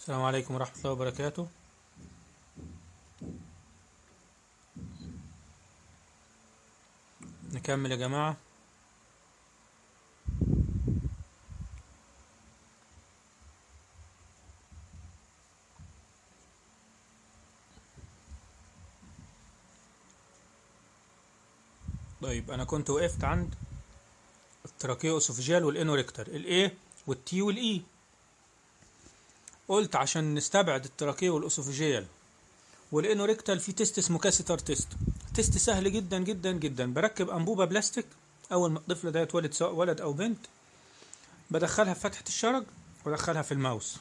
السلام عليكم ورحمة الله وبركاته نكمل يا جماعة طيب أنا كنت وقفت عند التراكيو اسوفيجيال والانوريكتر الاي والتي والاي قلت عشان نستبعد التراكيو والاسوفيجيال والانوريكتال في تيست اسمه كاسيتر تيست تيست سهل جدا جدا جدا بركب انبوبه بلاستيك اول ما الطفل ده يتولد سواء ولد او بنت بدخلها في فتحه الشرج وادخلها في الماوس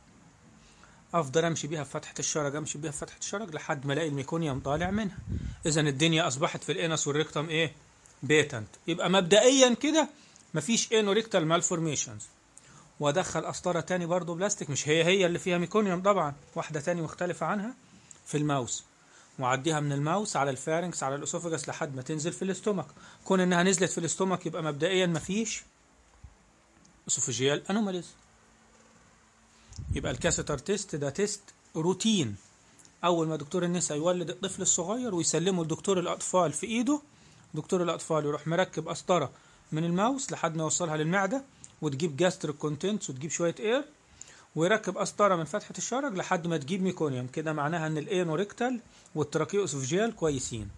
افضل امشي بيها في فتحه الشرج امشي بيها في فتحه الشرج لحد ما الاقي الميكونيوم طالع منها اذا الدنيا اصبحت في الانس والريكتم ايه بيتنت يبقى مبدئيا كده مفيش انوريكتال مالفورميشنز وادخل قسطره تاني برضو بلاستيك مش هي هي اللي فيها ميكونيوم طبعا واحده تاني مختلفه عنها في الماوس وعديها من الماوس على الفارنكس على الاسوفجس لحد ما تنزل في الاستومك كون انها نزلت في الاستومك يبقى مبدئيا مفيش اسوفيجيال انوماليز يبقى الكاسيتر تيست ده تيست روتين اول ما دكتور النساء يولد الطفل الصغير ويسلمه لدكتور الاطفال في ايده دكتور الاطفال يروح مركب قسطره من الماوس لحد ما يوصلها للمعده وتجيب جاستريك كونتنتس وتجيب شويه اير ويركب قسطره من فتحه الشرج لحد ما تجيب ميكونيوم كده معناها ان الانوريكتال والتراكيو اسوفجيال كويسين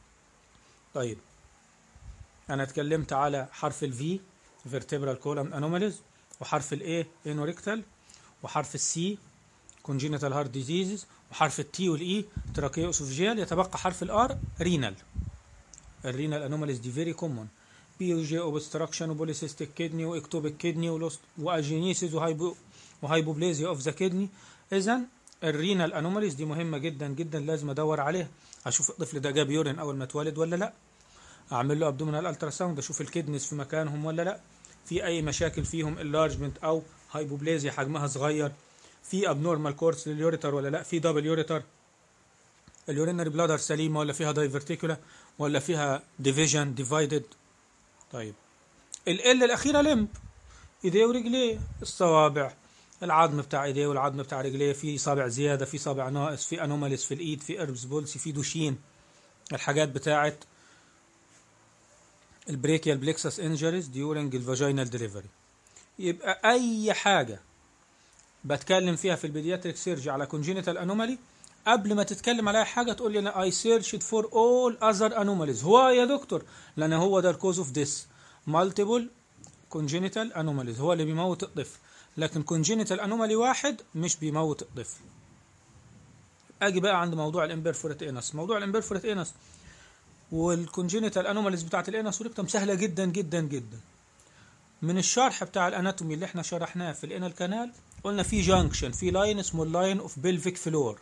طيب انا اتكلمت على حرف الفي vertebral column anomalies وحرف الاي انوريكتال وحرف السي congenital heart diseases وحرف التي والاي تراكيو اسوفجيال يتبقى حرف الار رينال الرينال انوماليز دي فيري كومون بي او جي اوبستراكشن وبوليسيستيك كدني واكتوبيك كدني ولوست واجينيسيس وهايبو وهايبوبليزيا اوف ذا كدني اذا الرينال انوماليز دي مهمه جدا جدا لازم ادور عليها اشوف الطفل ده جاب يورين اول ما اتولد ولا لا اعمل له ابدومينال الترا ساوند اشوف الكدنس في مكانهم ولا لا في اي مشاكل فيهم انلارجمنت او هايبوبليزيا حجمها صغير في ابنورمال كورس لليوريتر ولا لا في دبل يوريتر اليورينري بلادر سليمه ولا فيها دايفرتيكولا ولا فيها ديفيجن ديفايدد طيب ال الاخيره لمب ايديه ورجليه الصوابع العظم بتاع ايديه والعظم بتاع رجليه في صابع زياده في صابع ناقص في انوماليز في الايد في اربس بولسي في دوشين الحاجات بتاعت البريكيال بليكسس انجريز ديورنج الفاجينال ديليفري يبقى اي حاجه بتكلم فيها في البيدياتريك سيرجي على كونجينيتال انومالي قبل ما تتكلم على اي حاجه تقول لي انا اي سيرشد فور اول اذر انوماليز هو يا دكتور لان هو ده الكوز اوف ذس مالتيبل كونجينيتال انوماليز هو اللي بيموت الطفل لكن كونجينيتال انومالي واحد مش بيموت الطفل اجي بقى عند موضوع الامبرفورت انس موضوع الامبرفورت انس والكونجينيتال انوماليز بتاعت الانس والريكتم سهله جدا جدا جدا من الشرح بتاع الاناتومي اللي احنا شرحناه في الانال كانال قلنا في جانكشن في لاين اسمه اللاين اوف بيلفيك فلور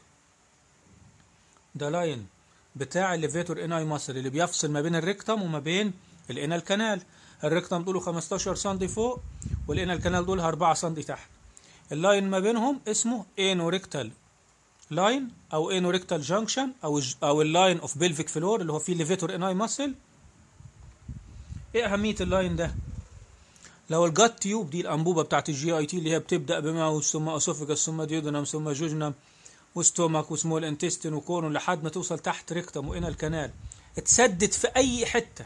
ده لاين بتاع الليفيتور اناي ماسل اللي بيفصل ما بين الريكتم وما بين الانال كانال الريكتم طوله 15 سم فوق والانال كانال طولها 4 سم تحت اللاين ما بينهم اسمه انوريكتال لاين او انوريكتال جانكشن او او اللاين اوف بيلفيك فلور اللي هو فيه الليفيتور اناي ماسل ايه اهميه اللاين ده لو الجات تيوب دي الانبوبه بتاعت الجي اي تي اللي هي بتبدا بماوس ثم اسوفجس ثم ديودنم ثم جوجنم وستومك وسمول انتستين وكولون لحد ما توصل تحت ريكتم وإنا الكنال اتسدت في اي حته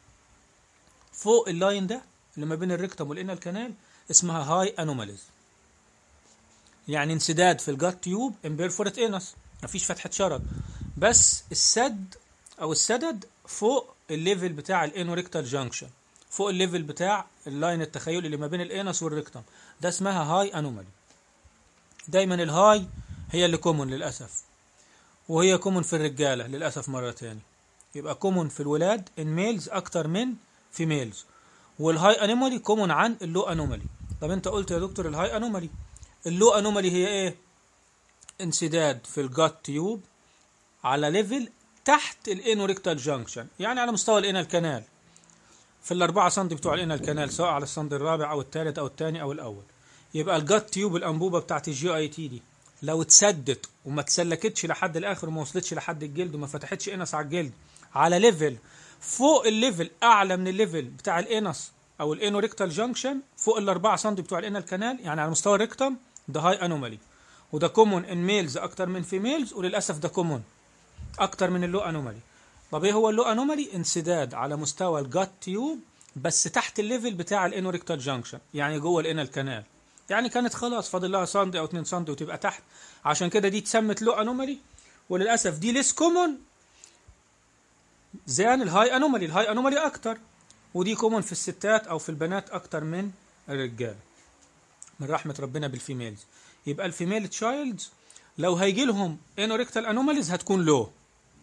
فوق اللاين ده اللي ما بين الريكتم والإنا الكنال اسمها هاي انوماليز يعني انسداد في الجات تيوب امبيرفورت انس مفيش فتحه شرج بس السد او السدد فوق الليفل بتاع الانوريكتال جانكشن فوق الليفل بتاع اللاين التخيلي اللي ما بين الانس والريكتم ده اسمها هاي انومالي دايما الهاي هي اللي كومون للاسف وهي كومون في الرجاله للاسف مره تاني يبقى كومون في الولاد ان ميلز اكتر من فيميلز والهاي انومالي كومون عن اللو انومالي طب انت قلت يا دكتور الهاي انومالي اللو انومالي هي ايه انسداد في الجات تيوب على ليفل تحت الانوريكتال جانكشن يعني على مستوى الانال كانال في الأربعة سم بتوع الانال كانال سواء على السم الرابع أو الثالث أو الثاني أو الأول يبقى الجات تيوب الأنبوبة بتاعت الجي اي تي دي لو اتسدت وما اتسلكتش لحد الآخر وما وصلتش لحد الجلد وما فتحتش انس على الجلد على ليفل فوق الليفل أعلى من الليفل بتاع الانس أو الانوريكتال جانكشن فوق الأربعة سم بتوع الانال كانال يعني على مستوى الريكتم ده هاي انومالي وده كومون ان ميلز اكتر من فيميلز وللاسف ده كومون اكتر من اللو انومالي طب ايه هو اللو انومالي انسداد على مستوى الجات تيوب بس تحت الليفل بتاع الانوريكتال جانكشن يعني جوه الانال كانال يعني كانت خلاص فاضل لها ساندي او 2 ساندي وتبقى تحت عشان كده دي اتسمت لو انومالي وللاسف دي ليس كومون زان الهاي انومالي الهاي انومالي اكتر ودي كومون في الستات او في البنات اكتر من الرجال من رحمه ربنا بالفيميلز يبقى الفيميل تشايلدز لو هيجي لهم انوريكتال انوماليز هتكون لو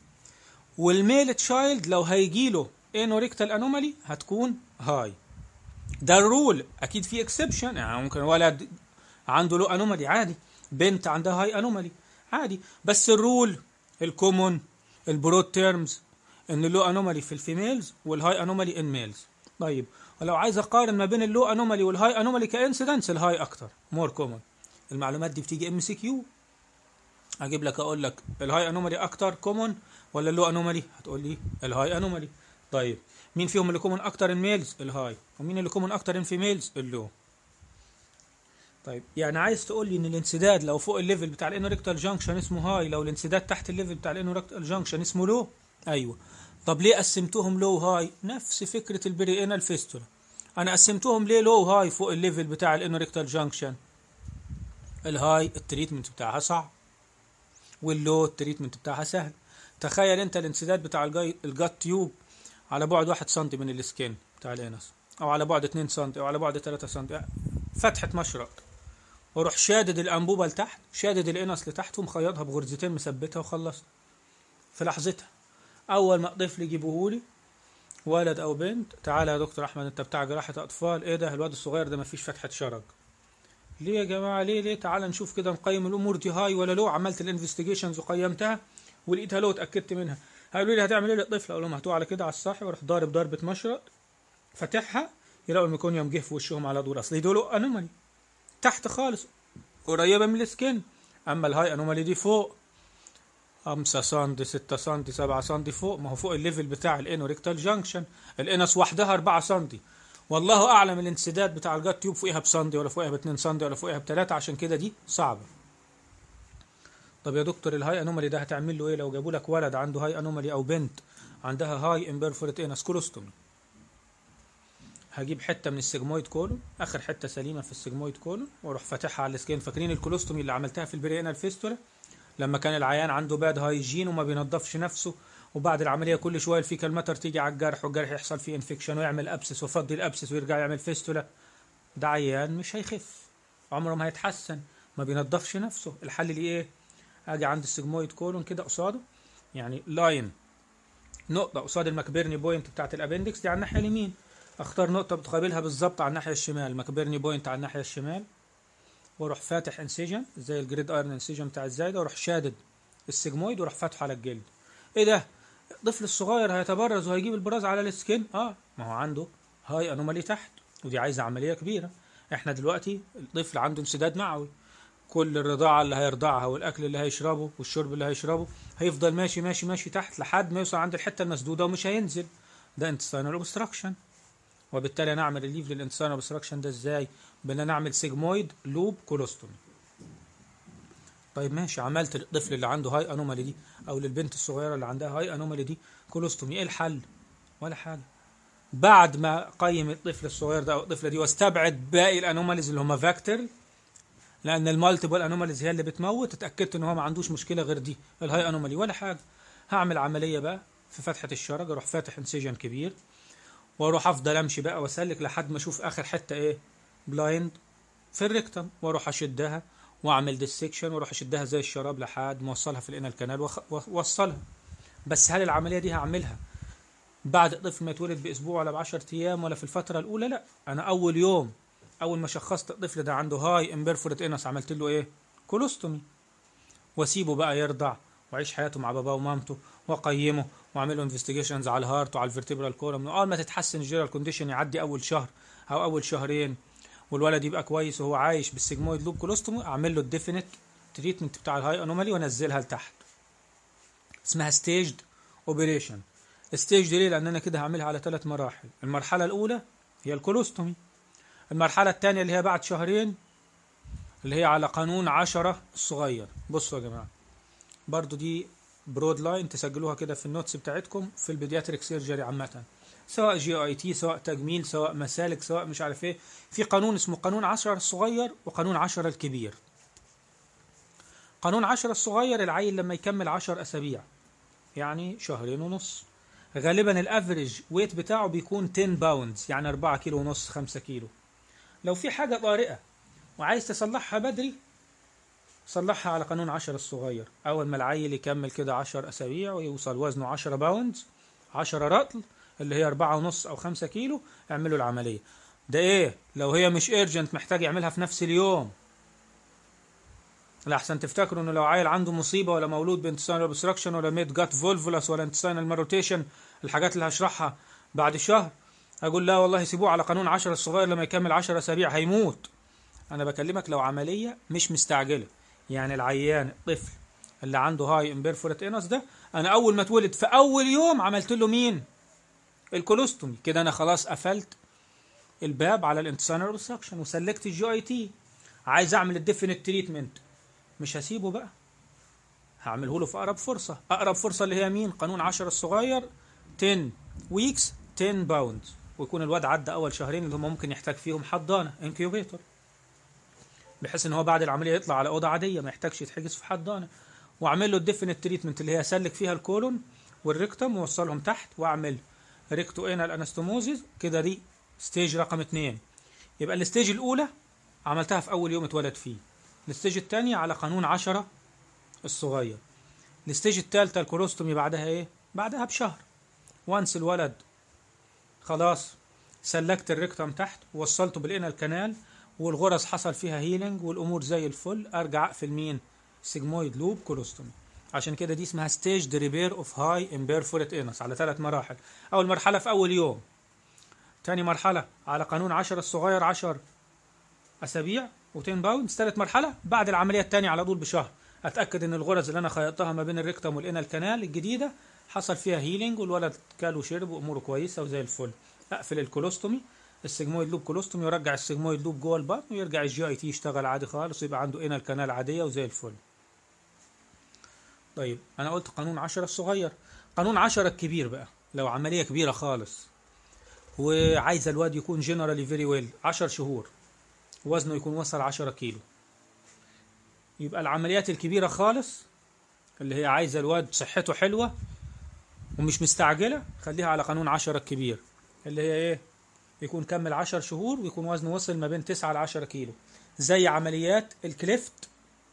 والميل تشايلد لو هيجي له انوريكتال انومالي هتكون هاي ده الرول اكيد في اكسبشن يعني ممكن ولد عنده له انومالي عادي بنت عندها هاي انومالي عادي بس الرول الكومون البرود تيرمز ان اللو انومالي في الفيميلز والهاي انومالي ان ميلز طيب ولو عايز اقارن ما بين اللو انومالي والهاي انومالي كانسيدنس الهاي اكتر مور كومون المعلومات دي بتيجي ام سي كيو اجيب لك اقول لك الهاي انومالي اكتر كومون ولا اللو انومالي هتقول لي الهاي انومالي طيب مين فيهم اللي كومون اكتر ان ميلز الهاي ومين اللي كومون اكتر ان فيميلز اللو طيب يعني عايز تقول لي ان الانسداد لو فوق الليفل بتاع الانوريكتال جانكشن اسمه هاي لو الانسداد تحت الليفل بتاع الانوريكتال جانكشن اسمه لو ايوه طب ليه قسمتهم لو هاي نفس فكره البريئنال فيستولا انا قسمتهم ليه لو هاي فوق الليفل بتاع الانوريكتال جانكشن الهاي التريتمنت بتاعها صعب واللو التريتمنت بتاعها سهل تخيل انت الانسداد بتاع الجاي الجات تيوب على بعد 1 سم من السكين بتاع الانس او على بعد 2 سم او على بعد 3 سم فتحه مشرق واروح شادد الانبوبه لتحت شادد الانس لتحت ومخيطها بغرزتين مثبتها وخلصت في لحظتها اول ما الطفل يجيبوهولي ولد او بنت تعالى يا دكتور احمد انت بتاع جراحه اطفال ايه ده الواد الصغير ده مفيش فتحه شرج ليه يا جماعه ليه ليه تعالى نشوف كده نقيم الامور دي هاي ولا لو عملت الانفستيجيشنز وقيمتها ولقيتها لو اتاكدت منها هيقولوا لي هتعمل ايه للطفل اقول لهم هاتوه على كده على الصاحي واروح ضارب ضربه مشرط فاتحها يلاقوا الميكونيوم جه في وشهم على طول اصل دول انومالي تحت خالص قريبه من السكن اما الهاي انومالي دي فوق 5 سم 6 سم 7 سم فوق ما هو فوق الليفل بتاع الانوريكتال جانكشن الانس وحدها 4 سم والله اعلم الانسداد بتاع الجات تيوب فوقها بسندي ولا فوقها ب 2 سم ولا فوقها بثلاثه عشان كده دي صعبه طب يا دكتور الهاي انومالي ده هتعمل له ايه لو جابوا لك ولد عنده هاي انومالي او بنت عندها هاي امبرفورت انس كولوستومي هجيب حته من السجمويد كولون اخر حته سليمه في السجمويد كولون واروح فاتحها على السكين فاكرين الكولوستومي اللي عملتها في البريئنال فيستولا لما كان العيان عنده باد هايجين وما بينضفش نفسه وبعد العمليه كل شويه الفيكال ماتر تيجي على الجرح والجرح يحصل فيه انفكشن ويعمل ابسس ويفضي الابسس ويرجع يعمل فيستولا ده عيان مش هيخف عمره ما هيتحسن ما بينضفش نفسه الحل ليه ايه اجي عند السجمويد كولون كده قصاده يعني لاين نقطه قصاد المكبرني بوينت بتاعت الابندكس دي على الناحيه اليمين اختار نقطه بتقابلها بالظبط على الناحيه الشمال مكبرني بوينت على الناحيه الشمال واروح فاتح انسيجن زي الجريد ايرن انسيجن بتاع الزايده واروح شادد السجمويد واروح فاتحه على الجلد ايه ده الطفل الصغير هيتبرز وهيجيب البراز على السكين اه ما هو عنده هاي انومالي تحت ودي عايزه عمليه كبيره احنا دلوقتي الطفل عنده انسداد معوي كل الرضاعة اللي هيرضعها والأكل اللي هيشربه والشرب اللي هيشربه هيفضل ماشي ماشي ماشي تحت لحد ما يوصل عند الحتة المسدودة ومش هينزل ده انتستينال اوبستراكشن وبالتالي نعمل ريليف للانتستينال اوبستراكشن ده ازاي؟ بان نعمل سيجمويد لوب كولوستومي طيب ماشي عملت للطفل اللي عنده هاي انومالي دي او للبنت الصغيره اللي عندها هاي انومالي دي كولوستومي ايه الحل؟ ولا حاجه بعد ما قيم الطفل الصغير ده او الطفله دي واستبعد باقي الانوماليز اللي هم فاكتور لان المالتيبل انوماليز هي اللي بتموت اتاكدت ان هو ما عندوش مشكله غير دي الهاي انومالي ولا حاجه هعمل عمليه بقى في فتحه الشرج اروح فاتح انسيجن كبير واروح افضل امشي بقى واسلك لحد ما اشوف اخر حته ايه بلايند في الريكتم واروح اشدها واعمل ديسكشن واروح اشدها زي الشراب لحد ما اوصلها في الانال كانال واوصلها بس هل العمليه دي هعملها بعد الطفل ما يتولد باسبوع ولا ب 10 ايام ولا في الفتره الاولى لا انا اول يوم اول ما شخصت الطفل ده عنده هاي امبرفورت انس عملت له ايه كولوستومي واسيبه بقى يرضع وعيش حياته مع باباه ومامته واقيمه واعمل له انفستيجيشنز على الهارت وعلى الفيرتبرال كولوم اول ما تتحسن الجنرال كونديشن يعدي اول شهر او اول شهرين والولد يبقى كويس وهو عايش بالسيجمويد لوب كولوستومي اعمل له الديفينيت تريتمنت بتاع الهاي انومالي وانزلها لتحت اسمها ستيجد اوبريشن ستيج دي ليه لان انا كده هعملها على ثلاث مراحل المرحله الاولى هي الكولوستومي المرحله الثانيه اللي هي بعد شهرين اللي هي على قانون عشرة الصغير بصوا يا جماعة برضو دي برود لاين تسجلوها كده في النوتس بتاعتكم في البيدياتريك سيرجري عامة سواء جي اي تي سواء تجميل سواء مسالك سواء مش عارف ايه في قانون اسمه قانون عشرة الصغير وقانون عشرة الكبير قانون عشرة الصغير العيل لما يكمل عشر أسابيع يعني شهرين ونص غالبا الافريج ويت بتاعه بيكون 10 باوندز يعني 4 كيلو ونص 5 كيلو لو في حاجة طارئة وعايز تصلحها بدري صلحها على قانون 10 الصغير أول ما العيل يكمل كده 10 أسابيع ويوصل وزنه 10 باوندز 10 رطل اللي هي 4 ونص أو 5 كيلو اعملوا العملية ده إيه لو هي مش ايرجنت محتاج يعملها في نفس اليوم لأحسن تفتكروا إنه لو عيل عنده مصيبة ولا مولود بانتستينال اوبستراكشن ولا ميد جات فولفولاس ولا انتستينال ماروتيشن الحاجات اللي هشرحها بعد شهر أقول لا والله سيبوه على قانون 10 الصغير لما يكمل 10 أسابيع هيموت أنا بكلمك لو عملية مش مستعجلة يعني العيان الطفل اللي عنده هاي امبيرفورت انس ده انا اول ما اتولد في اول يوم عملت له مين الكولوستومي كده انا خلاص قفلت الباب على الانتسانر اوبستراكشن وسلكت الجي اي تي عايز اعمل الديفينيت تريتمنت مش هسيبه بقى هعمله له في اقرب فرصه اقرب فرصه اللي هي مين قانون 10 الصغير 10 ويكس 10 باوند ويكون الواد عدى اول شهرين اللي هم ممكن يحتاج فيهم حضانه انكيوبيتور بحيث ان هو بعد العمليه يطلع على اوضه عاديه ما يحتاجش يتحجز في حضانه واعمل له الديفينيت تريتمنت اللي هي اسلك فيها الكولون والريكتم واوصلهم تحت واعمل ريكتو انال انستوموزيس كده دي ستيج رقم اتنين يبقى الستيج الاولى عملتها في اول يوم اتولد فيه الستيج الثانيه على قانون عشرة الصغير الستيج الثالثه الكولوستومي بعدها ايه بعدها بشهر وانس الولد خلاص سلكت الريكتم تحت ووصلته بالانال كانال والغرز حصل فيها هيلينج والامور زي الفل ارجع اقفل مين سيجمويد لوب كولوستومي عشان كده دي اسمها ستيج ريبير اوف هاي امبيرفورت انس على ثلاث مراحل اول مرحله في اول يوم تاني مرحله على قانون 10 الصغير 10 اسابيع و10 باوند ثالث مرحله بعد العمليه الثانيه على طول بشهر اتاكد ان الغرز اللي انا خيطتها ما بين الريكتم والانال كانال الجديده حصل فيها هيلينج والولد كل وشرب واموره كويسه وزي الفل اقفل الكولوستومي السيجمويد لوب كولوستومي ويرجع السيجمويد لوب جوه البطن ويرجع الجي اي تي يشتغل عادي خالص ويبقى عنده انال كانال عاديه وزي الفل طيب انا قلت قانون 10 الصغير قانون 10 الكبير بقى لو عمليه كبيره خالص وعايز الواد يكون جنرالي فيري ويل 10 شهور وزنه يكون وصل 10 كيلو يبقى العمليات الكبيره خالص اللي هي عايزه الواد صحته حلوه ومش مستعجله خليها على قانون 10 الكبير اللي هي ايه يكون كمل 10 شهور ويكون وزنه وصل ما بين 9 ل 10 كيلو زي عمليات الكليفت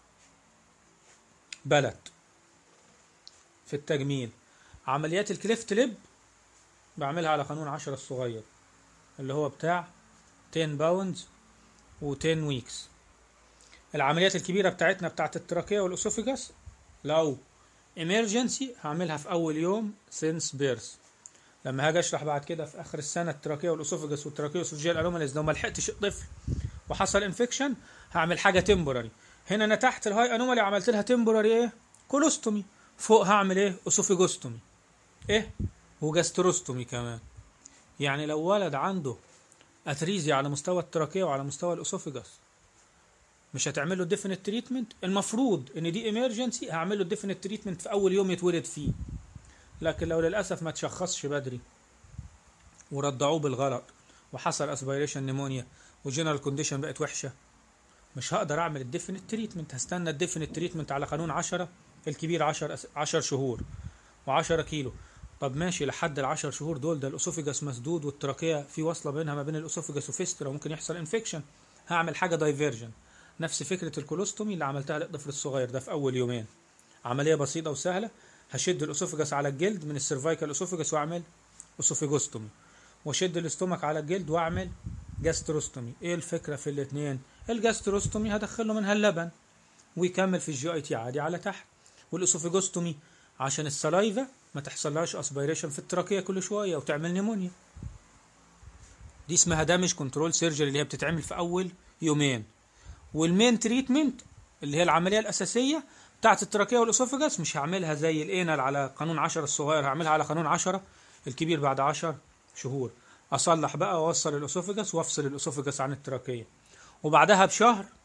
بلد في التجميل عمليات الكليفت لب بعملها على قانون 10 الصغير اللي هو بتاع 10 باوندز و10 ويكس العمليات الكبيرة بتاعتنا بتاعت التراكية والأسوفيجاس لو emergency هعملها في أول يوم since birth لما هاجي اشرح بعد كده في اخر السنه التراكيه والاسوفجس والتراكيه والاسوفجيال انوماليز لو ما لحقتش الطفل وحصل انفكشن هعمل حاجه تمبوراري هنا انا تحت الهاي انومالي عملت لها تمبوراري ايه كولوستومي فوق هعمل ايه اسوفيجوستومي ايه وجاستروستومي كمان يعني لو ولد عنده اتريزيا على مستوى التراكيه وعلى مستوى الاسوفجس مش هتعمل له ديفينيت تريتمنت المفروض ان دي ايمرجنسي هعمل له ديفينيت تريتمنت في اول يوم يتولد فيه لكن لو للاسف ما تشخصش بدري ورضعوه بالغلط وحصل اسبيريشن نيمونيا وجنرال كونديشن بقت وحشه مش هقدر اعمل الديفينيت تريتمنت هستنى الديفينيت تريتمنت على قانون 10 الكبير 10 10 شهور و10 كيلو طب ماشي لحد ال 10 شهور دول ده الاسوفيجاس مسدود والتراكيه في وصله بينها ما بين الاسوفيجاس وفيسترا وممكن يحصل انفكشن هعمل حاجه دايفيرجن نفس فكره الكولوستومي اللي عملتها للطفل الصغير ده في اول يومين عمليه بسيطه وسهله هشد الاسوفجس على الجلد من السيرفايكال اسوفجس واعمل اسوفيجوستومي واشد الاستومك على الجلد واعمل جاستروستومي ايه الفكره في الاثنين الجاستروستومي هدخله منها اللبن ويكمل في الجي اي تي عادي على تحت والاسوفيجوستومي عشان السلايفا ما تحصلهاش اسبيريشن في التراكيه كل شويه وتعمل نيمونيا دي اسمها دامج كنترول سيرجري اللي هي بتتعمل في اول يومين والمين تريتمنت اللي هي العمليه الاساسيه بتاعت التراكيه والاسوفجس مش هعملها زي الانال على قانون 10 الصغير هعملها على قانون 10 الكبير بعد 10 شهور اصلح بقى واوصل الاسوفجس وافصل الاسوفجس عن التراكيه وبعدها بشهر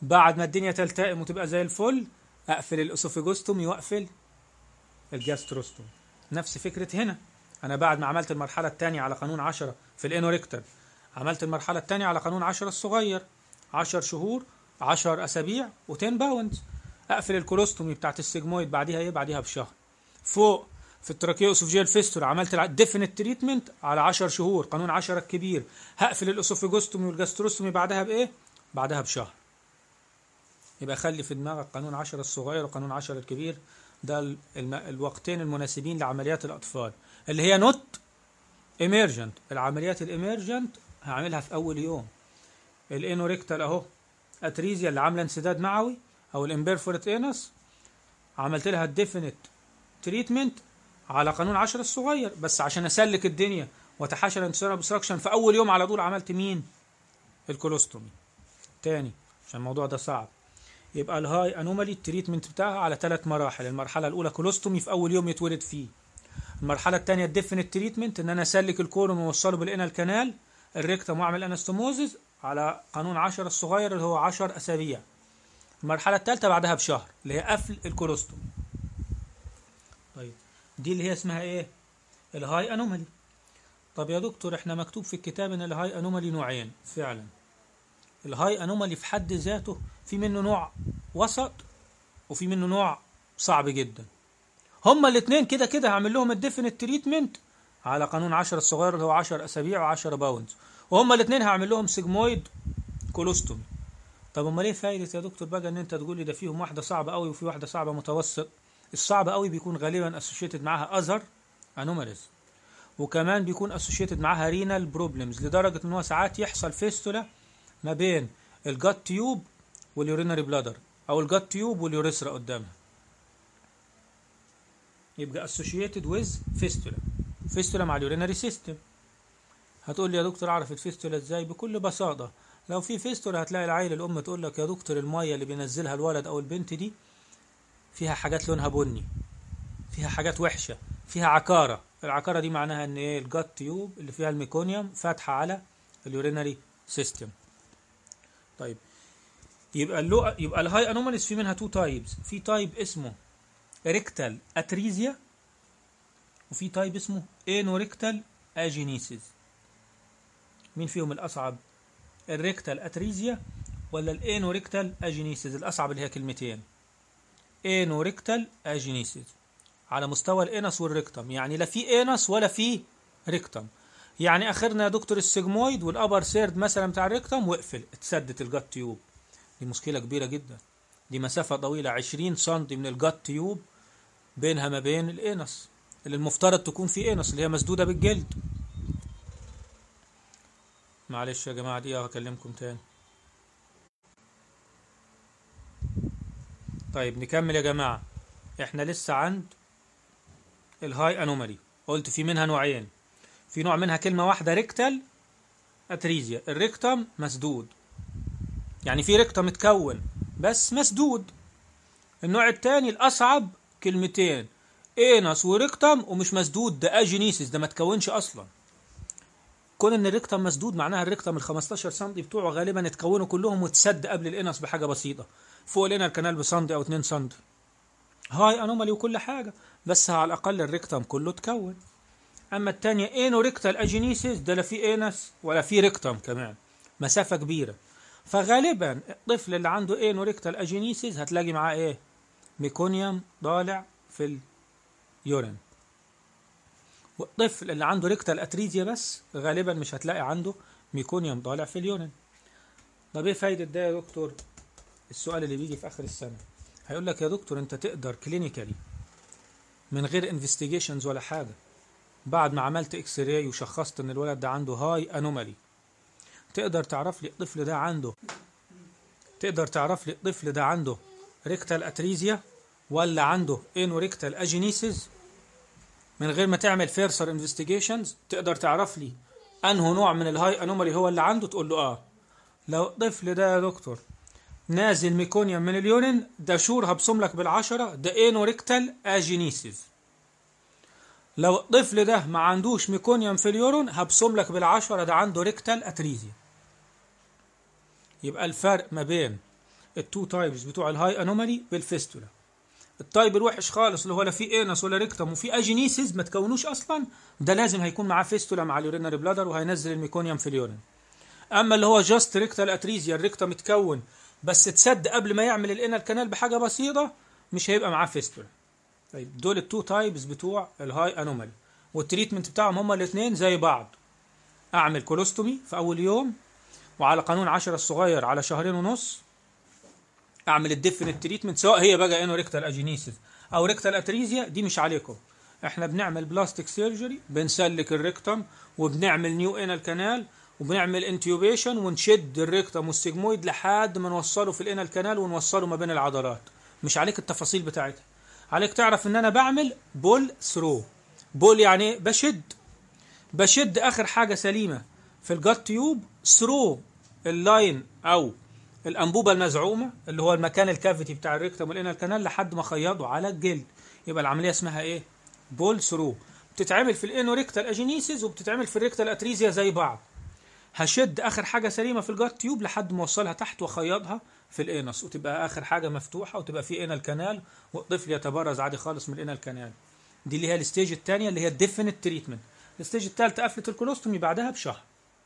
بعد ما الدنيا تلتئم وتبقى زي الفل اقفل الاسوفيجوستومي واقفل الجاستروستومي نفس فكره هنا انا بعد ما عملت المرحله الثانيه على قانون 10 في الانوريكتر عملت المرحله الثانيه على قانون 10 الصغير 10 شهور 10 اسابيع و10 باوند اقفل الكولوستومي بتاعت السيجمويد بعديها ايه بعديها بشهر فوق في التراكيوسوفجيال فيستول عملت الديفينيت تريتمنت على 10 شهور قانون 10 الكبير هقفل الاسوفيجوستومي والجاستروستومي بعدها بايه بعدها بشهر يبقى خلي في دماغك قانون 10 الصغير وقانون 10 الكبير ده ال- الم- الوقتين المناسبين لعمليات الاطفال اللي هي نوت ايمرجنت العمليات الاميرجنت هعملها في اول يوم الانوريكتال اهو اتريزيا اللي عامله انسداد معوي او الامبيرفورت انس عملت لها الديفينيت تريتمنت على قانون 10 الصغير بس عشان اسلك الدنيا واتحاشى الانتصار ابستراكشن في اول يوم على طول عملت مين الكولوستومي تاني عشان الموضوع ده صعب يبقى الهاي انومالي التريتمنت بتاعها على ثلاث مراحل المرحله الاولى كولوستومي في اول يوم يتولد فيه المرحله الثانيه الديفينيت تريتمنت ان انا اسلك الكولون واوصله بالانال كانال الريكتم واعمل انستوموزز على قانون 10 الصغير اللي هو 10 اسابيع المرحله الثالثه بعدها بشهر اللي هي قفل الكولوستوم طيب دي اللي هي اسمها ايه الهاي انومالي طب يا دكتور احنا مكتوب في الكتاب ان الهاي انومالي نوعين فعلا الهاي انومالي في حد ذاته في منه نوع وسط وفي منه نوع صعب جدا هما الاثنين كده كده هعمل لهم الديفينيت تريتمنت على قانون 10 الصغير اللي هو 10 اسابيع و10 باوندز وهما الاثنين هعمل لهم سيجمويد كولوستومي طب امال ايه فايده يا دكتور بقى ان انت تقول لي ده فيهم واحده صعبه قوي وفي واحده صعبه متوسط الصعب قوي بيكون غالبا اسوشيتد معاها اذر انوماليز وكمان بيكون اسوشيتد معاها رينال بروبلمز لدرجه ان هو ساعات يحصل فيستولا ما بين الجات تيوب واليورينري بلادر او الجات تيوب واليوريثرا قدامها يبقى اسوشيتد ويز فيستولا فيستولا مع اليورينري سيستم هتقول لي يا دكتور اعرف الفيستولا ازاي بكل بساطه لو في فيستولا هتلاقي العيل الام تقول لك يا دكتور الميه اللي بينزلها الولد او البنت دي فيها حاجات لونها بني فيها حاجات وحشه فيها عكاره العكاره دي معناها ان ايه الجات تيوب اللي فيها الميكونيوم فاتحه على اليورينري سيستم طيب يبقى اللو يبقى الهاي انوماليز في منها تو تايبس في تايب اسمه ريكتال اتريزيا وفي تايب اسمه انوريكتال اجينيسيس مين فيهم الاصعب الريكتال اتريزيا ولا الانوريكتال اجينيسيس الاصعب اللي هي كلمتين انوريكتال اجينيسيس على مستوى الانس والريكتم يعني لا في انس ولا في ريكتم يعني اخرنا يا دكتور السيجمويد والابر سيرد مثلا بتاع الريكتم واقفل اتسدت الجات تيوب دي مشكله كبيره جدا دي مسافه طويله 20 سم من الجات تيوب بينها ما بين الانس اللي المفترض تكون في انس اللي هي مسدوده بالجلد معلش يا جماعه دي هكلمكم تاني طيب نكمل يا جماعه احنا لسه عند الهاي انومالي قلت في منها نوعين في نوع منها كلمه واحده ريكتال اتريزيا الريكتم مسدود يعني في ريكتم متكون بس مسدود النوع الثاني الاصعب كلمتين انس وريكتم ومش مسدود ده اجينيسيس ده ما تكونش اصلا كون ان الريكتم مسدود معناها الريكتم ال 15 سم بتوعه غالبا اتكونوا كلهم واتسد قبل الانس بحاجه بسيطه فوق الانر كانال بسند او 2 سم هاي انومالي وكل حاجه بس على الاقل الريكتم كله اتكون اما الثانيه انو ريكتال اجينيسيس ده لا في انس ولا في ريكتم كمان مسافه كبيره فغالبا الطفل اللي عنده انو ريكتال اجينيسيس هتلاقي معاه ايه ميكونيوم ضالع في اليورين والطفل اللي عنده ريكتال اتريزيا بس غالبا مش هتلاقي عنده ميكونيوم ضالع في اليورين طب ايه فايده ده يا دكتور السؤال اللي بيجي في اخر السنه هيقول لك يا دكتور انت تقدر كلينيكالي من غير انفستيجيشنز ولا حاجه بعد ما عملت اكس راي وشخصت ان الولد ده عنده هاي انومالي تقدر تعرف لي الطفل ده عنده تقدر تعرف لي الطفل ده عنده ريكتال اتريزيا ولا عنده انوريكتال اجينيسيس من غير ما تعمل فيرسر انفستيجيشنز تقدر تعرف لي انه نوع من الهاي انومالي هو اللي عنده تقول له اه لو الطفل ده يا دكتور نازل ميكونيوم من اليورين ده شور هبصم لك بالعشرة ده انوريكتال اجينيسيس لو الطفل ده ما عندوش ميكونيوم في اليورين هبصم لك بالعشرة ده عنده ريكتال اتريزيا يبقى الفرق ما بين التو تايبس بتوع الهاي انومالي بالفيستولا التايب الوحش خالص اللي هو لا فيه انس ولا ريكتم وفي اجينيسيس ما تكونوش اصلا ده لازم هيكون معاه فيستولا مع اليورينري بلادر وهينزل الميكونيوم في اليورين اما اللي هو جاست ريكتال اتريزيا الريكتم متكون بس اتسد قبل ما يعمل الانال كانال بحاجه بسيطه مش هيبقى معاه فيستولا طيب دول التو تايبس بتوع الهاي انومالي والتريتمنت بتاعهم هما الاثنين زي بعض اعمل كولوستومي في اول يوم وعلى قانون 10 الصغير على شهرين ونص اعمل الديفينيت تريتمنت سواء هي بقى انو ريكتال اجينيسيس او ريكتال اتريزيا دي مش عليكم احنا بنعمل بلاستيك سيرجري بنسلك الريكتم وبنعمل نيو انال كانال وبنعمل انتيوبيشن ونشد الريكتم والسيجمويد لحد ما نوصله في الانال كانال ونوصله ما بين العضلات مش عليك التفاصيل بتاعتها عليك تعرف ان انا بعمل بول ثرو بول يعني ايه بشد بشد اخر حاجه سليمه في الجات تيوب ثرو اللاين او الانبوبه المزعومه اللي هو المكان الكافيتي بتاع الريكتم والانال كانال لحد ما اخيطه على الجلد يبقى العمليه اسمها ايه بول ثرو بتتعمل في الانوريكتال اجينيسيس وبتتعمل في الريكتال اتريزيا زي بعض هشد اخر حاجه سليمه في الجات تيوب لحد ما اوصلها تحت واخيطها في الانس وتبقى اخر حاجه مفتوحه وتبقى في انال كانال والطفل يتبرز عادي خالص من الانال كانال دي اللي هي الستيج الثانيه اللي هي الديفينيت تريتمنت الستيج الثالثه قفله الكولوستومي بعدها بشهر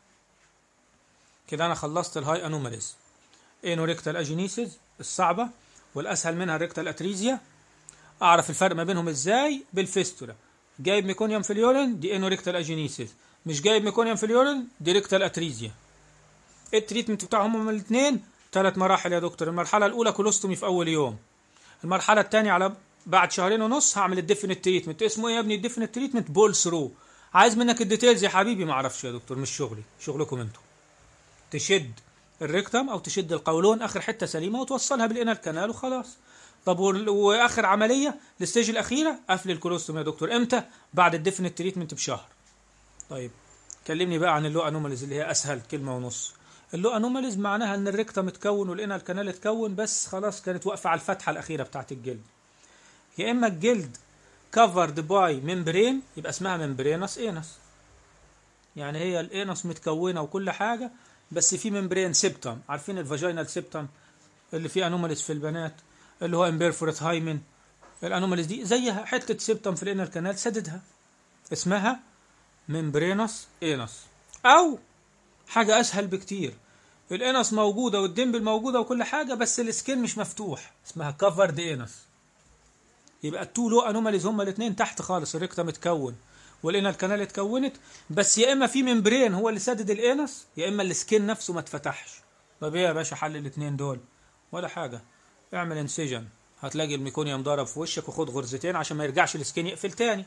كده انا خلصت الهاي انوماليز انوريكتال اجينيسيس الصعبه والاسهل منها الريكتال اتريزيا اعرف الفرق ما بينهم ازاي بالفيستولا جايب ميكونيوم في اليورين دي انوريكتال اجينيسيس مش جايب ميكونيوم في اليورين دي ريكتال اتريزيا التريتمنت بتاعهم هما الاثنين ثلاث مراحل يا دكتور المرحله الاولى كولوستومي في اول يوم المرحله الثانيه على بعد شهرين ونص هعمل الديفينيت تريتمنت اسمه ايه يا ابني الديفينيت تريتمنت بول ثرو عايز منك الديتيلز يا حبيبي ما اعرفش يا دكتور مش شغلي شغلكم انتوا تشد الريكتم او تشد القولون اخر حته سليمه وتوصلها بالانال كانال وخلاص طب وال- واخر عمليه الستيج الاخيره قفل الكولوستوم يا دكتور امتى بعد الديفينيت تريتمنت بشهر طيب كلمني بقى عن اللو انوماليز اللي هي اسهل كلمه ونص اللو انوماليز معناها ان الريكتم اتكون والانال كانال اتكون بس خلاص كانت واقفه على الفتحه الاخيره بتاعت الجلد يا اما الجلد كفرد باي ممبرين يبقى اسمها ممبرينس انس يعني هي الانس متكونه وكل حاجه بس في ممبرين سيبتم عارفين الفاجينال سيبتم اللي فيه انوماليز في البنات اللي هو امبيرفورت هايمن الانوماليز دي زيها حته سيبتم في الانال كانال سددها اسمها ممبرينس انس او حاجه اسهل بكتير الانس موجوده والدمبل موجوده وكل حاجه بس السكين مش مفتوح اسمها كفرد انس يبقى التو لو انوماليز هما الاثنين تحت خالص الريكتم اتكون والانال كانال اتكونت بس يا اما في ممبرين هو اللي سدد الانس يا اما السكين نفسه ما اتفتحش طب ايه يا باشا حل الاثنين دول ولا حاجه اعمل انسجن هتلاقي الميكونيوم ضرب في وشك وخد غرزتين عشان ما يرجعش السكين يقفل تاني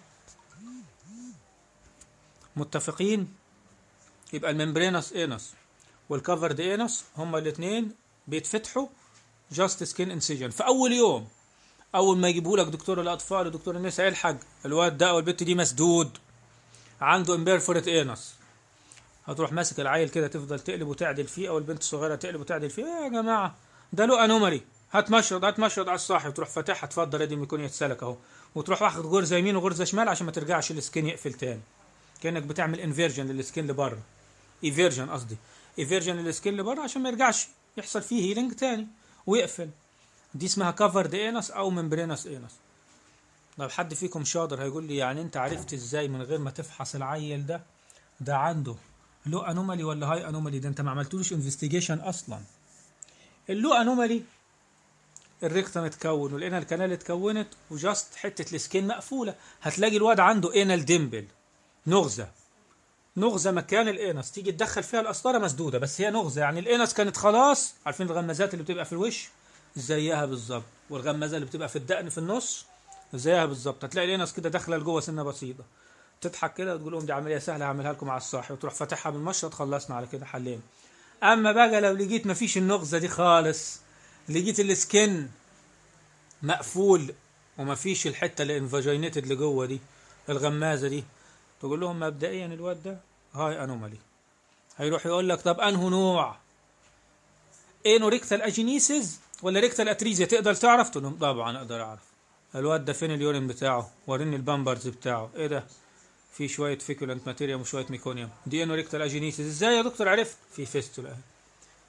متفقين يبقى الممبرينس انس والكفرد انس هما الاثنين بيتفتحوا جاست سكين انسجن في اول يوم اول ما يجيبوا لك دكتور الاطفال ودكتور النساء الحق الواد ده او البت دي مسدود عنده امبيرفورت انس هتروح ماسك العيل كده تفضل تقلب وتعدل فيه او البنت الصغيره تقلب وتعدل فيه إيه يا جماعه ده له انومري هات مشرط هات مشرط على الصاحب تروح فاتحها اتفضل ادي الميكون يتسلك اهو وتروح واخد غرزه يمين وغرزه شمال عشان ما ترجعش السكين يقفل تاني كانك بتعمل انفيرجن للسكين لبره ايفيرجن قصدي ايفيرجن للسكين لبره عشان ما يرجعش يحصل فيه هيلينج تاني ويقفل دي اسمها كفرد انس او ممبرينس انس طب حد فيكم شاطر هيقول لي يعني انت عرفت ازاي من غير ما تفحص العيل ده ده عنده لو انومالي ولا هاي انومالي ده انت ما عملتلوش انفستيجيشن اصلا اللو انومالي الريكتم اتكون والانال كانال اتكونت وجاست حته السكين مقفوله هتلاقي الواد عنده انال ديمبل نغزه نغزه مكان الانس تيجي تدخل فيها القسطره مسدوده بس هي نغزه يعني الانس كانت خلاص عارفين الغمازات اللي بتبقى في الوش زيها بالظبط والغمازه اللي بتبقى في الدقن في النص زيها بالظبط هتلاقي الانس كده داخله لجوه سنه بسيطه تضحك كده وتقول لهم دي عمليه سهله هعملها لكم على الصاحي وتروح فاتحها بالمشرط خلصنا على كده حلين اما بقى لو لقيت مفيش النغزه دي خالص لقيت السكن مقفول ومفيش الحته اللي انفاجينيتد اللي جوه دي الغمازه دي تقول لهم مبدئيا الواد ده هاي انومالي هيروح يقول لك طب انه نوع انو ريكتال اجينيسيس ولا ريكتال اتريزيا تقدر تعرف تقول لهم طبعا اقدر اعرف الواد ده فين اليورين بتاعه وريني البامبرز بتاعه ايه ده في شويه فيكولنت ماتيريوم وشويه ميكونيوم دي انو ريكتال اجينيسيس ازاي يا دكتور عرفت في فيستولا اهي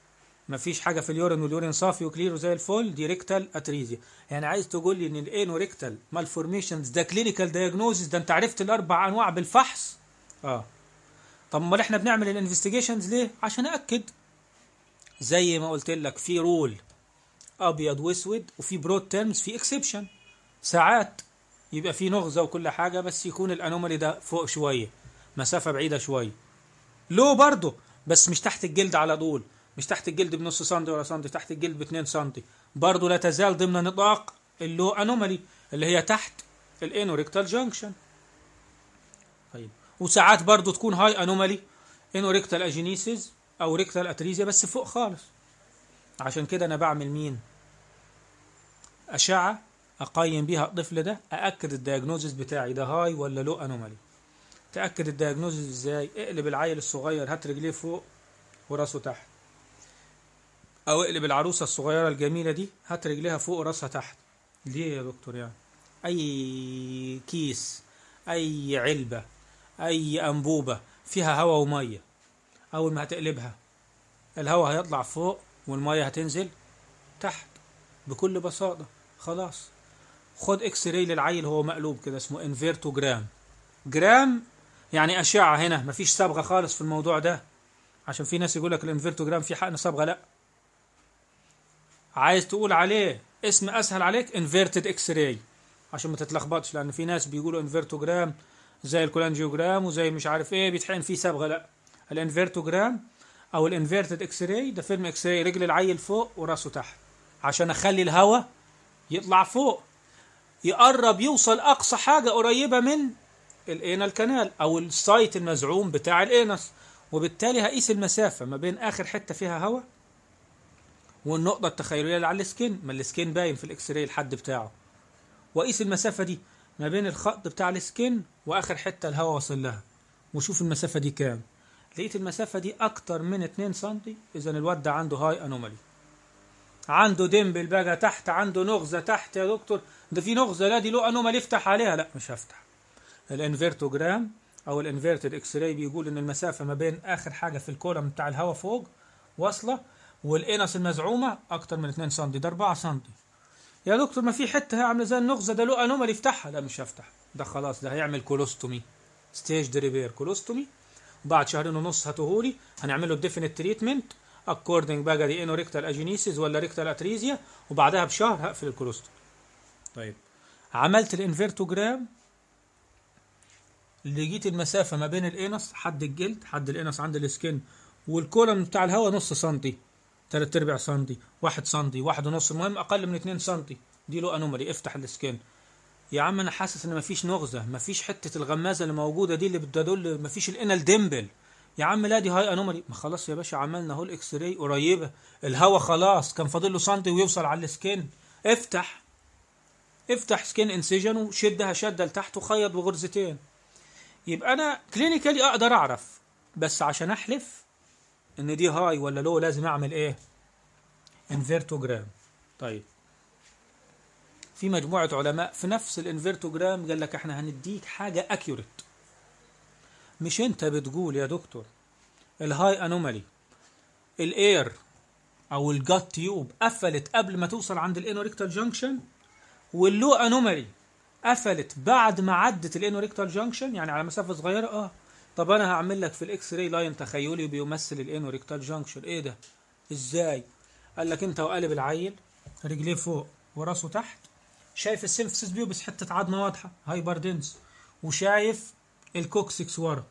مفيش حاجه في اليورين واليورين صافي وكلير وزي الفل دي ريكتال اتريزيا يعني عايز تقول لي ان الانو ريكتال مالفورميشنز ده كلينيكال دايجنوزيس ده انت عرفت الاربع انواع بالفحص اه طب امال احنا بنعمل الانفستيجيشنز ليه عشان اكد زي ما قلت لك في رول ابيض واسود وفي برود تيرمز في اكسبشن ساعات يبقى في نغزه وكل حاجه بس يكون الانومالي ده فوق شويه مسافه بعيده شويه لو برضه بس مش تحت الجلد على طول مش تحت الجلد بنص سنتي ولا سنتي تحت الجلد ب 2 سنتي برضه لا تزال ضمن نطاق اللو انومالي اللي هي تحت الانوريكتال جانكشن طيب وساعات برضه تكون هاي انومالي انوريكتال اجينيسيس او ريكتال اتريزيا بس فوق خالص عشان كده انا بعمل مين اشعه اقيم بيها الطفل ده ااكد الدياجنوزيس بتاعي ده هاي ولا لو انومالي تاكد الدياجنوزيس ازاي اقلب العيل الصغير هات رجليه فوق وراسه تحت او اقلب العروسه الصغيره الجميله دي هات رجليها فوق وراسها تحت ليه يا دكتور يعني اي كيس اي علبه اي انبوبه فيها هواء وميه اول ما هتقلبها الهواء هيطلع فوق والميه هتنزل تحت بكل بساطه خلاص خد اكس راي للعيل هو مقلوب كده اسمه انفيرتوجرام جرام يعني اشعه هنا مفيش صبغه خالص في الموضوع ده عشان في ناس يقول لك الانفيرتوجرام في حقن صبغه لا عايز تقول عليه اسم اسهل عليك انفيرتد اكس راي عشان ما تتلخبطش لان في ناس بيقولوا انفيرتوجرام زي الكولانجيوجرام وزي مش عارف ايه بيتحقن فيه صبغه لا الانفيرتوجرام او الانفيرتد اكس راي ده فيلم اكس راي رجل العيل فوق وراسه تحت عشان اخلي الهواء يطلع فوق يقرب يوصل اقصى حاجه قريبه من الانال كانال او السايت المزعوم بتاع الانس وبالتالي هقيس المسافه ما بين اخر حته فيها هواء والنقطه التخيليه اللي على السكين ما السكين باين في الاكس راي الحد بتاعه واقيس المسافه دي ما بين الخط بتاع السكين واخر حته الهواء وصل لها وشوف المسافه دي كام لقيت المسافه دي اكتر من 2 سم اذا الواد ده عنده هاي انومالي عنده ديمبل بقى تحت عنده نغزه تحت يا دكتور ده في نغزه لا دي له انومالي افتح عليها لا مش هفتح الانفيرتوجرام او الانفيرتد اكس راي بيقول ان المسافه ما بين اخر حاجه في الكولم بتاع الهواء فوق واصله والانس المزعومه اكتر من 2 سم ده 4 سم يا دكتور ما في حته عامله زي النغزه ده له انومالي افتحها لا مش هفتح ده خلاص ده هيعمل كولوستومي ستيج دريبير كولوستومي بعد شهرين ونص هاتوهولي هنعمل له الديفينيت تريتمنت اكوردنج بقى دي انو ريكتال اجينيسيس ولا ريكتال اتريزيا وبعدها بشهر هقفل الكولوستومي طيب عملت الانفيرتوجرام لقيت المسافة ما بين الانس حد الجلد حد الانس عند السكن والكولم بتاع الهواء نص سنتي تلات ارباع سنتي واحد سنتي واحد ونص المهم اقل من اتنين سنتي دي له انومالي افتح السكن يا عم انا حاسس ان مفيش نغزة مفيش حتة الغمازة اللي موجودة دي اللي بتدل مفيش الانال ديمبل يا عم لا دي هاي انومالي ما خلاص يا باشا عملنا اهو الاكس راي قريبة الهواء خلاص كان فاضل له سنتي ويوصل على السكن افتح افتح سكين انسيجن وشدها شده لتحت وخيط بغرزتين يبقى انا كلينيكالي اقدر اعرف بس عشان احلف ان دي هاي ولا لو لازم اعمل ايه انفيرتوجرام طيب في مجموعة علماء في نفس الانفيرتوجرام قال لك احنا هنديك حاجة اكيوريت مش انت بتقول يا دكتور الهاي انومالي الاير او الجات تيوب قفلت قبل ما توصل عند الانوريكتال جانكشن واللو انومالي قفلت بعد ما عدت الانوريكتال جانكشن يعني على مسافه صغيره اه طب انا هعمل لك في الاكس راي لاين تخيلي بيمثل الانوريكتال جانكشن ايه ده ازاي قال لك انت وقالب العيل رجليه فوق وراسه تحت شايف السيمفسيس بيوبس حته عظمه واضحه هايبر دنس وشايف الكوكسكس ورا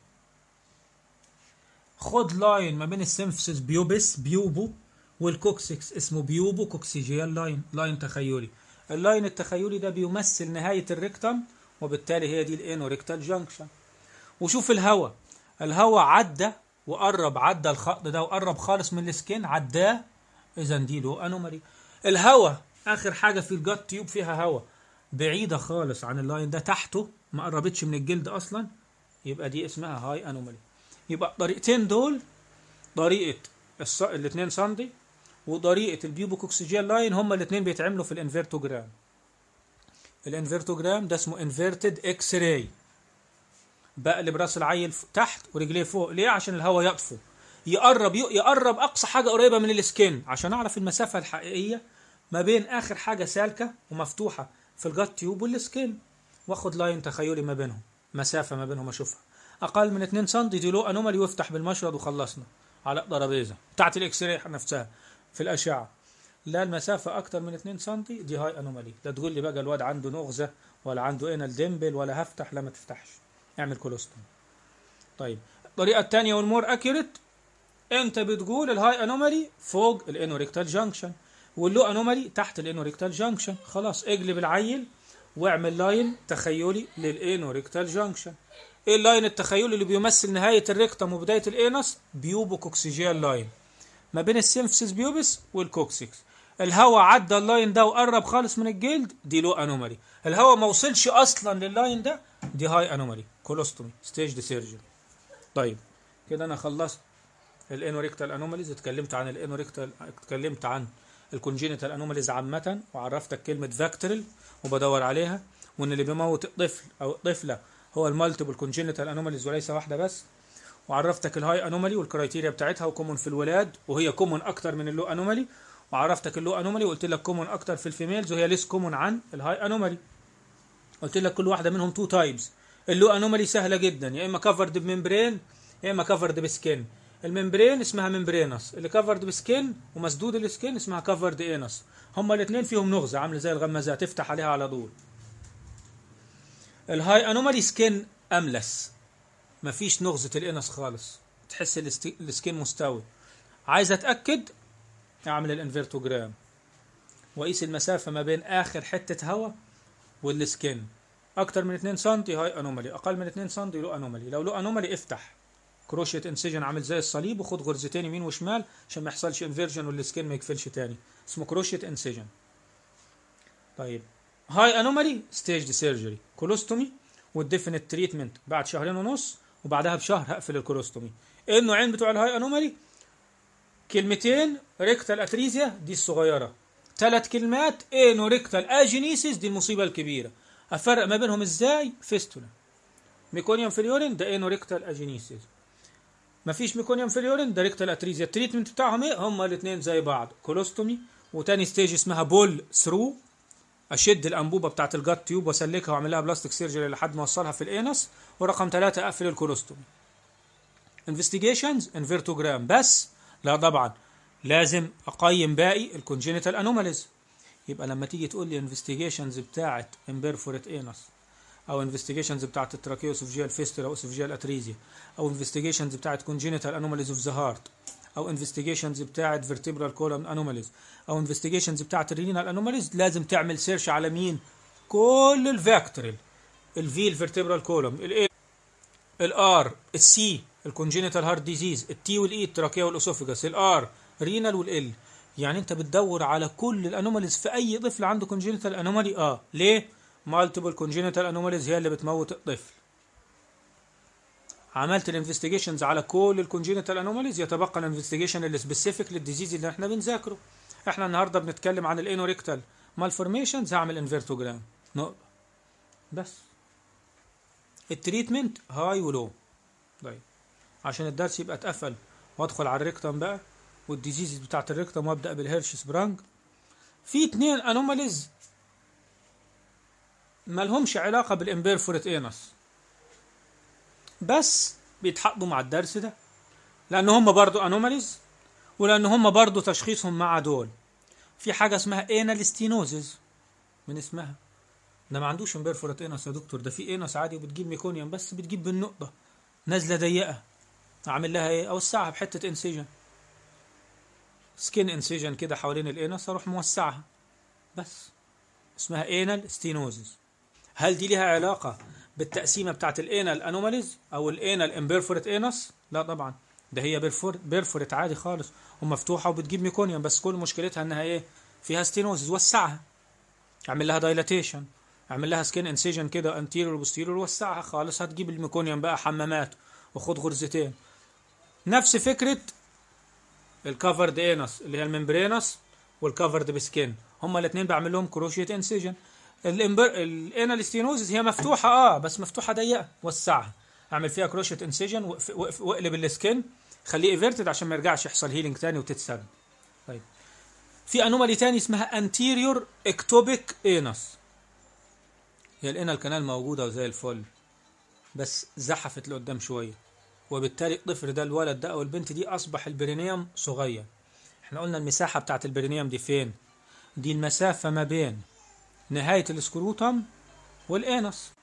خد لاين ما بين السيمفسيس بيوبس بيوبو والكوكسكس اسمه بيوبو كوكسيجيال لاين لاين تخيلي اللاين التخيلي ده بيمثل نهاية الريكتم وبالتالي هي دي الانو ريكتال جانكشن وشوف الهواء الهواء عدى وقرب عدى الخط ده وقرب خالص من السكين عداه اذا دي له انومالي الهواء اخر حاجة في الجات تيوب فيها هواء بعيدة خالص عن اللاين ده تحته ما قربتش من الجلد اصلا يبقى دي اسمها هاي انومالي يبقى الطريقتين دول طريقة الص... الاتنين ساندي وطريقه البيوبوكوكسيجيال لاين هما الاثنين بيتعملوا في الانفيرتوجرام الانفيرتوجرام ده اسمه انفيرتد اكس راي بقلب راس العيل تحت ورجليه فوق ليه عشان الهواء يطفو يقرب يقرب اقصى حاجه قريبه من السكين عشان اعرف المسافه الحقيقيه ما بين اخر حاجه سالكه ومفتوحه في الجات تيوب والسكين واخد لاين تخيلي ما بينهم مسافه ما بينهم اشوفها اقل من 2 سم دي له انومالي وافتح بالمشرط وخلصنا على ترابيزه بتاعت الاكس راي نفسها في الاشعه لا المسافه اكتر من 2 سم دي هاي انومالي لا تقول لي بقى الواد عنده نغزه ولا عنده انال ديمبل ولا هفتح لا ما تفتحش اعمل كولوستوم طيب الطريقه الثانيه والمور اكيوريت انت بتقول الهاي انومالي فوق الانوريكتال جانكشن واللو انومالي تحت الانوريكتال جانكشن خلاص اقلب العيل واعمل لاين تخيلي للانوريكتال جانكشن ايه اللاين التخيلي اللي بيمثل نهايه الريكتم وبدايه الانس بيوبو كوكسيجيال لاين ما بين السيمفسيس بيوبس والكوكسيكس الهواء عدى اللاين ده وقرب خالص من الجلد دي لو انومالي الهواء ما وصلش اصلا لللاين ده دي هاي انومالي كولوستومي ستيج دي سيرجري طيب كده انا خلصت الانوريكتال انوماليز اتكلمت عن الانوريكتال اتكلمت عن الكونجينيتال انوماليز عامه وعرفتك كلمه فاكتورال وبدور عليها وان اللي بيموت الطفل او الطفله هو المالتيبل كونجينيتال انوماليز وليس واحده بس وعرفتك الهاي انومالي والكرايتيريا بتاعتها وكومون في الولاد وهي كومون اكتر من اللو انومالي وعرفتك اللو انومالي وقلت لك كومون اكتر في الفيميلز وهي ليس كومون عن الهاي انومالي قلت لك كل واحده منهم تو تايبس اللو انومالي سهله جدا يا اما كفرد بممبرين يا اما كفرد بسكين الممبرين اسمها ممبرينس اللي كفرد بسكين ومسدود السكين اسمها كفرد انس هما الاثنين فيهم نغزه عامله زي الغمازات تفتح عليها على طول الهاي انومالي سكين املس مفيش نغزه الانس خالص تحس السكين مستوي عايز اتاكد اعمل الانفيرتوجرام واقيس المسافه ما بين اخر حته هواء والسكين اكتر من 2 سم هاي انومالي اقل من 2 سم لو انومالي لو لو انومالي افتح كروشيت انسجن عامل زي الصليب وخد غرزتين يمين وشمال عشان ما يحصلش انفيرجن والسكين ما يقفلش تاني اسمه كروشيت انسجن طيب هاي انومالي ستيج دي سيرجري كولوستومي والديفينيت تريتمنت بعد شهرين ونص وبعدها بشهر هقفل الكولوستومي ايه النوعين بتوع الهاي انومالي كلمتين ريكتال اتريزيا دي الصغيره ثلاث كلمات انو ريكتال اجينيسيس دي المصيبه الكبيره افرق ما بينهم ازاي فيستولا ميكونيوم فيليورين ده انو ريكتال اجينيسيس مفيش ميكونيوم فيليورين ده ريكتال اتريزيا التريتمنت بتاعهم ايه هما الاثنين زي بعض كولوستومي وتاني ستيج اسمها بول ثرو اشد الانبوبه بتاعت الجات تيوب واسلكها واعمل لها بلاستيك سيرجري لحد ما اوصلها في الانس ورقم ثلاثة اقفل الكولوستومي انفستيجيشنز انفيرتوجرام بس لا طبعا لازم اقيم باقي الكونجينيتال انوماليز يبقى لما تيجي تقول لي انفستيجيشنز بتاعت امبيرفورت انس او انفستيجيشنز بتاعت التراكيوسوفجيال فيستولا او اسوفجيال اتريزيا او انفستيجيشنز بتاعت كونجينيتال انوماليز اوف ذا هارت او انفستيجيشنز بتاعت فيرتبرال كولوم انوماليز او انفستيجيشنز بتاعت الرينال انوماليز لازم تعمل سيرش على مين كل الفاكتورال الفي الفيرتبرال كولوم الاي الار السي الكونجينيتال هارت ديزيز التي والاي التراكيه والاسوفجاس الار رينال والال يعني انت بتدور على كل الانوماليز في اي طفل عنده كونجينيتال انومالي اه ليه مالتيبل كونجينيتال انوماليز هي اللي بتموت الطفل عملت الانفستيجيشنز على كل الكونجينيتال انوماليز يتبقى الانفستيجيشن اللي سبيسيفيك للديزيز اللي احنا بنذاكره احنا النهارده بنتكلم عن الانوريكتال مالفورميشنز هعمل انفيرتوجرام نقطه بس التريتمنت هاي ولو طيب عشان الدرس يبقى اتقفل وادخل على الريكتم بقى والديزيز بتاعت الريكتم وابدا بالهيرش سبرانج في اتنين انوماليز مالهمش علاقه بالامبيرفورت انس بس بيتحققوا مع الدرس ده لان هم برضو انوماليز ولان هم برضو تشخيصهم مع دول في حاجه اسمها انال ستينوزز من اسمها ده ما عندوش امبيرفورت انس يا دكتور ده في انس عادي وبتجيب ميكونيوم بس بتجيب بالنقطه نازله ضيقه اعمل لها ايه اوسعها بحته انسيجن سكين انسيجن كده حوالين الانس اروح موسعها بس اسمها انال ستينوزز هل دي ليها علاقه بالتقسيمه بتاعت الانال انوماليز او الانال امبيرفورت انس لا طبعا ده هي بيرفور بيرفورت عادي خالص ومفتوحه وبتجيب ميكونيوم بس كل مشكلتها انها ايه فيها ستينوزز وسعها اعمل لها دايلاتيشن اعمل لها سكين انسيجن كده انتيريور وبوستيريور وسعها خالص هتجيب الميكونيوم بقى حمامات وخد غرزتين نفس فكره الكفرد انس اللي هي الممبرينس والكفرد بسكين هما الاثنين بعمل لهم كروشيت انسيجن الانال ستينوزز هي مفتوحه اه بس مفتوحه ضيقه وسعها اعمل فيها كروشيت انسيجن واقلب السكين خليه ايفيرتد عشان ما يرجعش يحصل هيلينج تاني وتتسد طيب في انومالي تاني اسمها انتيريور اكتوبيك انس هي الانال كانال موجوده وزي الفل بس زحفت لقدام شويه وبالتالي الطفل ده الولد ده او البنت دي اصبح البرينيوم صغير احنا قلنا المساحه بتاعت البرينيوم دي فين دي المسافه ما بين نهايه السكروتم والانس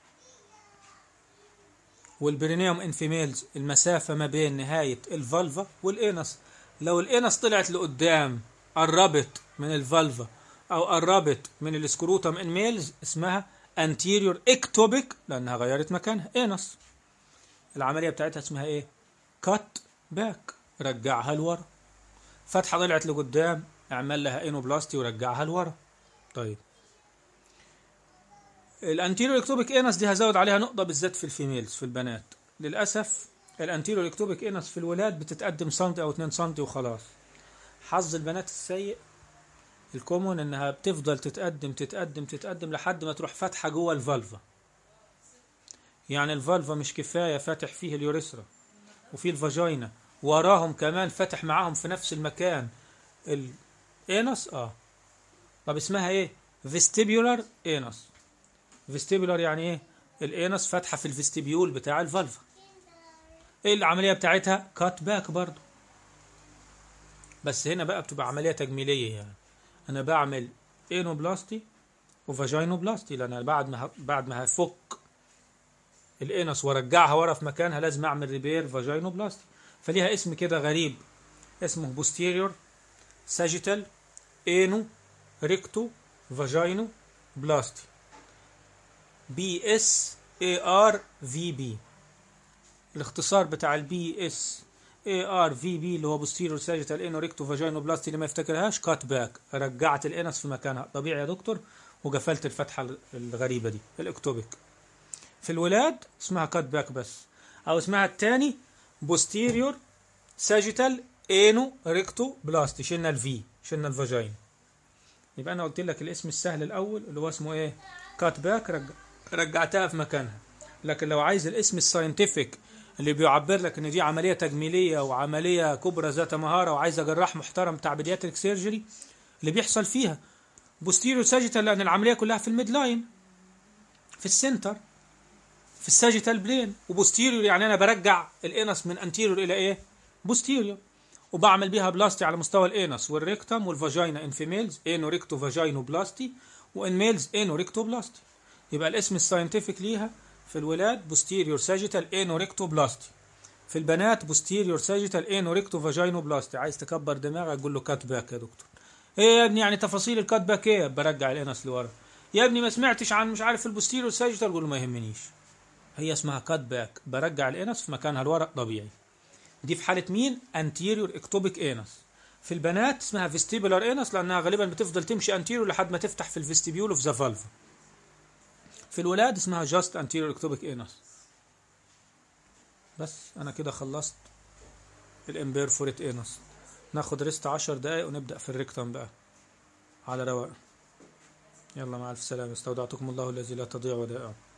والبرينيوم ان فيميلز المسافه ما بين نهايه الفالفا والانس لو الانس طلعت لقدام قربت من الفالفا او قربت من السكروتم ان ميلز اسمها anterior ectopic لانها غيرت مكانها انس العمليه بتاعتها اسمها ايه كات باك رجعها لورا فتحه طلعت لقدام اعمل لها انوبلاستي ورجعها لورا طيب الانتيريور اكتوبيك انس دي هزود عليها نقطه بالذات في الفيميلز في البنات للاسف الانتيريور اكتوبيك انس في الولاد بتتقدم سنتي او 2 سنتي وخلاص حظ البنات السيء الكومون انها بتفضل تتقدم تتقدم تتقدم لحد ما تروح فاتحه جوه الفالفا يعني الفالفا مش كفايه فاتح فيه اليوريثرا وفي الفاجينا وراهم كمان فاتح معاهم في نفس المكان الانس اه طب اسمها ايه فيستيبيولار انس فيستيبيولار يعني ايه الانس فاتحه في الفيستيبيول بتاع الفالفا ايه العمليه بتاعتها كات باك برضو بس هنا بقى بتبقى عمليه تجميليه يعني انا بعمل انوبلاستي وفاجينوبلاستي لان بعد ما بعد ما هفك الانس وارجعها ورا في مكانها لازم اعمل ريبير فاجينوبلاستي فليها اسم كده غريب اسمه بوستيريور ساجيتال انو ريكتو فاجينو بلاستي بي اس اي ار في بي الاختصار بتاع البي اس اي ار في بي اللي هو بوستيريور ساجيتال انو ريكتو فاجينو بلاستي اللي ما يفتكرهاش كات باك رجعت الانس في مكانها طبيعي يا دكتور وقفلت الفتحه الغريبه دي الاكتوبيك في الولاد اسمها كات باك بس او اسمها الثاني بوستيريور ساجيتال انو ريكتو بلاستي شلنا الفي شلنا الفاجين يبقى انا قلت لك الاسم السهل الاول اللي هو اسمه ايه كات باك رجع رجعتها في مكانها لكن لو عايز الاسم الساينتفك اللي بيعبر لك ان دي عمليه تجميليه وعمليه كبرى ذات مهاره وعايزه جراح محترم بتاع بيدياتريك سيرجري اللي بيحصل فيها بوستيريور ساجيتال لان العمليه كلها في الميد لاين في السنتر في الساجيتال بلين وبوستيريور يعني انا برجع الانس من انتيريور الى ايه بوستيريور وبعمل بيها بلاستي على مستوى الانس والريكتم والفاجينا ان فيميلز انو ريكتو فاجينو بلاستي وان ميلز انو ريكتو بلاستي يبقى الاسم الساينتفك ليها في الولاد بوستيريور ساجيتال انو ريكتو بلاستي في البنات بوستيريور ساجيتال انو ريكتو فاجينو بلاستي عايز تكبر دماغك قول له كات باك يا دكتور ايه يا ابني يعني تفاصيل الكات باك ايه برجع الانس لورا يا ابني ما سمعتش عن مش عارف البوستيريور ساجيتال قول له ما يهمنيش هي اسمها كات باك برجع الانس في مكانها لورا طبيعي دي في حاله مين انتيريور اكتوبيك انس في البنات اسمها فيستيبولار انس لانها غالبا بتفضل تمشي انتيريور لحد ما تفتح في الفيستيبيول اوف ذا فالفا في الولاد اسمها جاست انتيريور اكتوبيك انس بس انا كده خلصت الامبيرفوريت انس ناخد ريست 10 دقايق ونبدا في الريكتم بقى على رواق يلا مع الف سلامه استودعتكم الله الذي لا تضيع ودائعه